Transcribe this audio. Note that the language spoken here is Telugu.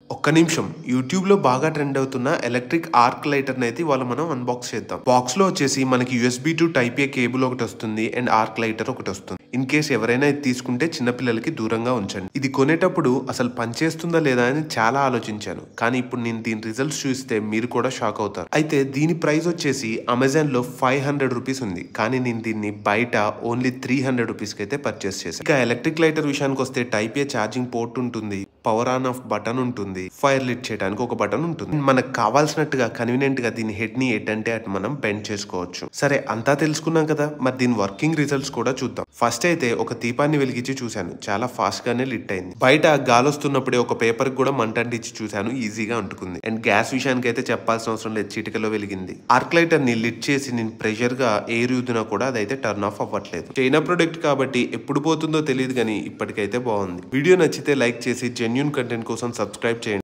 ఒక్క నిమిషం యూట్యూబ్ లో బాగా ట్రెండ్ అవుతున్న ఎలక్ట్రిక్ ఆర్క్ లైటర్ అయితే ఇవాళ మనం అన్బాక్స్ చేద్దాం బాక్స్ లో వచ్చేసి మనకి USB to type A cable ఒకటి వస్తుంది అండ్ ఆర్క్ లైటర్ ఒకటి వస్తుంది ఇన్ కేస్ ఎవరైనా ఇది తీసుకుంటే చిన్నపిల్లలకి దూరంగా ఉంచండి ఇది కొనేటప్పుడు అసలు పనిచేస్తుందా లేదా అని చాలా ఆలోచించాను కానీ ఇప్పుడు నేను దీని రిజల్ట్స్ చూస్తే మీరు కూడా షాక్ అవుతారు అయితే దీని ప్రైస్ వచ్చేసి అమెజాన్ లో ఫైవ్ హండ్రెడ్ రూపీస్ ఉంది కానీ నేను దీన్ని బయట ఓన్లీ త్రీ హండ్రెడ్ రూపీస్ కి అయితే పర్చేస్ చేశాను ఇక ఎలక్ట్రిక్ లైటర్ విషయానికి వస్తే టైప్ ఏ ఛార్జింగ్ పోర్ట్ ఉంటుంది పవర్ ఆన్ ఆఫ్ బటన్ ఉంటుంది ఫైర్ లిట్ చేయడానికి ఒక బటన్ ఉంటుంది మనకు కావాల్సినట్టుగా కన్వీనియంట్ గా దీని హెడ్ ని ఎటంటే అటు మనం బెండ్ చేసుకోవచ్చు సరే అంతా తెలుసుకున్నాం కదా మరి దీని వర్కింగ్ రిజల్ట్స్ కూడా చూద్దాం ఫస్ట్ అయితే ఒక దీపాన్ని వెలిగించి చూశాను చాలా ఫాస్ట్ గానే లిట్ అయింది బయట గాలి వస్తున్నప్పుడే ఒక పేపర్ కూడా మంట అంటించి చూశాను ఈజీగా అంటుకుంది అండ్ గ్యాస్ విషయానికి అయితే చెప్పాల్సిన అవసరం లేదు చిటికలో వెలిగింది ఆర్క్ లైటర్ ని లిట్ చేసి నేను ప్రెషర్ గా ఎయిర్ యూదినా కూడా అదైతే టర్న్ ఆఫ్ అవ్వట్లేదు చైనా ప్రొడక్ట్ కాబట్టి ఎప్పుడు పోతుందో తెలియదు కానీ ఇప్పటికైతే బాగుంది వీడియో నచ్చితే లైక్ చేసి జెన్యున్ కంటెంట్ కోసం సబ్స్క్రైబ్ చేయండి